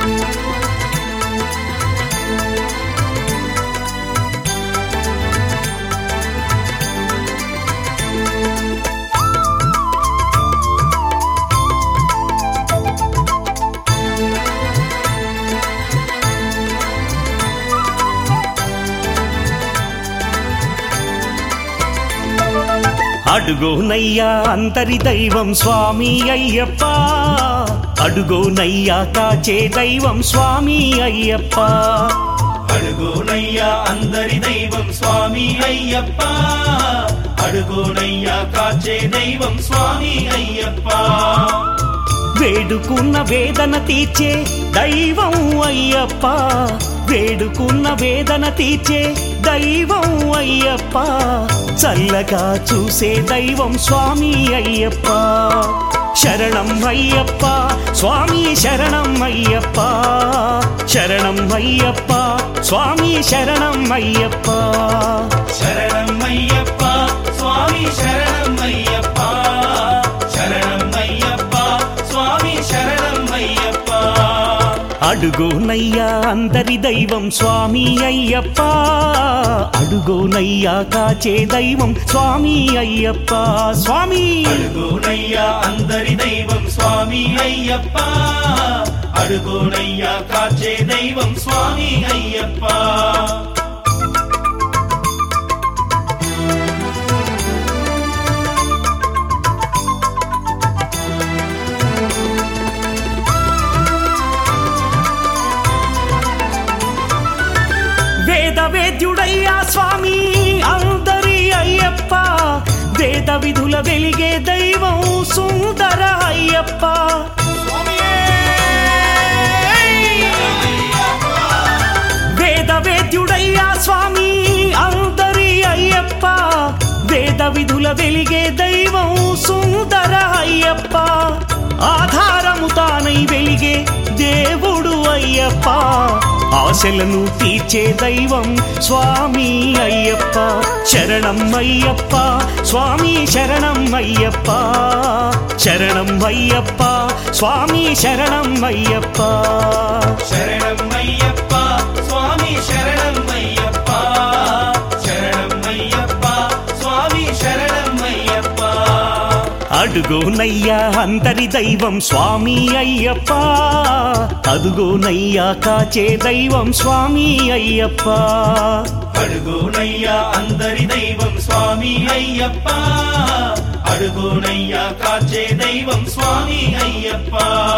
అడుగోనయ్యా అంతరి దైవం స్వామి అయ్యప్ప అడుగోనయ్యా కాచే దైవం స్వామి అయ్యప్ప అడుగోనయ్యా అందరి దైవం స్వామి అయ్యప్ప అడుగోనయ్యా కాచే దైవం స్వామి అయ్యప్ప వేడుకున్న వేదన తీర్చే దైవం అయ్యప్ప వేడుకున్న వేదన తీర్చే దైవం అయ్యప్ప చల్లగా చూసే దైవం స్వామి అయ్యప్ప శరణం అయ్యప్ప స్వామి శరణం అయ్యప్ప శరణం అయ్యప్ప స్వామి శరణం అయ్యప్ప శరణం అయ్యప్ప స్వామి శరణం అయ్యప్ప శరణం అయ్యప్ప స్వామి శరణం అయ్యప్ప అడుగోనయ్యా అందరి దైవం స్వామి అయ్యప్ప అడుగోనయ్యా కాచే దైవం స్వామి అయ్యప్ప స్వామి అడుగోనయ్యా అందరి దైవం స్వామి అయ్యప్ప అడుగోనయ్యా కాచే దైవం స్వామి అయ్యప్ప వేద వేద్యుడయ్యా స్వామి అందరి అయ్యప్ప వేద విధుల వెలిగే దైవం సుందర అయ్యప్ప వేద వేద్యుడయ్యా స్వామి అందరి అయ్యప్ప వేద విధుల వెలిగే దైవం సుందర అయ్యప్ప ఆధారము తానై వెలిగే దేవుడు అయ్యప్ప ఆశలను తీర్చే దైవం స్వామి అయ్యప్ప శరణం అయ్యప్ప స్వామి శరణం అయ్యప్ప శరణం అయ్యప్ప స్వామి శరణం అయ్యప్ప శరణం అయ్యప్ప స్వామి శరణం అయ్యప్ప శరణం అయ్యప్ప స్వామి శరణం అయ్యప్ప అడుగోనయ్యా అందరి దైవం స్వామి అయ్యప్ప అదుగోనయ్యా కాచే దైవం స్వామి అయ్యప్ప అడుగోనయ్యా అందరి దైవం స్వామి అయ్యప్ప అడుగోనయ్యా కాచే దైవం స్వామి అయ్యప్ప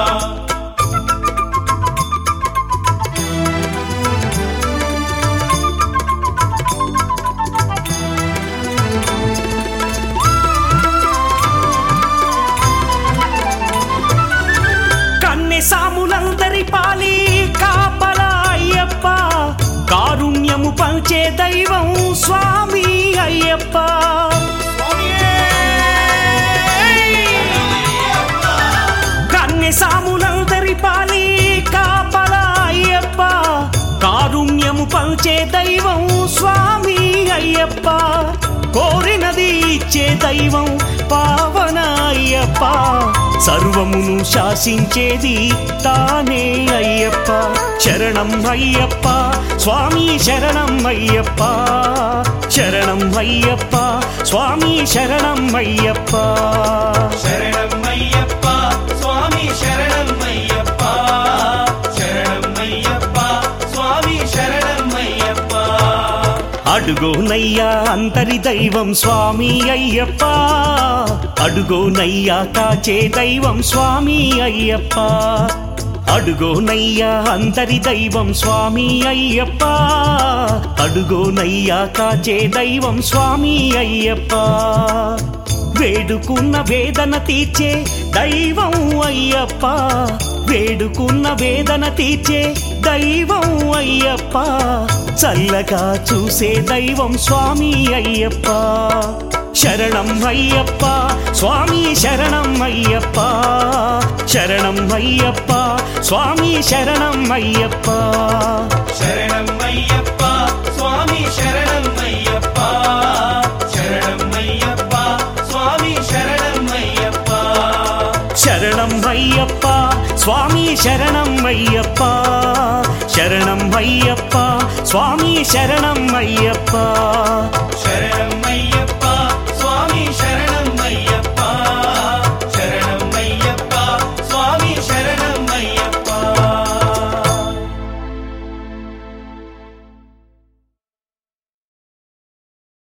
కన్నె సాములందరి పాలి కాపల అయ్యప్ప కారుణ్యము పంచే దైవం స్వామి అయ్యప్ప కన్నె సాములందరి పాలి కాపల అయ్యప్ప కారుణ్యము పంచే దైవం స్వామి అయ్యప్ప కోరినది ఇచ్చే దైవం పావన అయ్యప్ప సర్వమును శాసించేది తానే అయ్యప్ప శరణం అయ్యప్ప స్వామి శరణం అయ్యప్ప శరణం అయ్యప్ప స్వామి శరణం అయ్యప్ప శరణం అయ్యప్ప స్వామి శరణం అయ్యప్ప శరణం అయ్యప్ప స్వామి శరణం అయ్యప్ప అడుగోనయ్యా అంతరి దైవం స్వామి అయ్యప్ప అడుగోనయ్యా కాచే దైవం స్వామి అయ్యప్ప అడుగోనయ్యా అంతరి దైవం స్వామి అయ్యప్ప అడుగోనయ్యా కాచే దైవం స్వామి అయ్యప్ప వేడుకున్న వేదన తీర్చే దైవం అయ్యప్ప వేడుకున్న వేదన తీర్చే దైవం అయ్యప్ప చల్లగా చూసే దైవం స్వామి అయ్యప్ప శరణం అయ్యప్ప స్వామి శరణం అయ్యప్ప శరణం అయ్యప్ప స్వామి శరణం అయ్యప్ప శరణం అయ్యప్ప స్వామి శరణం అయ్యప్ప శరణం అయ్యప్ప స్వామి శరణం అయ్యప్ప శరణం అయ్యప్ప స్వామి శరణం అయ్యప్ప శరణం అయ్యప్ప స్వామి శరణం అయ్యప్ప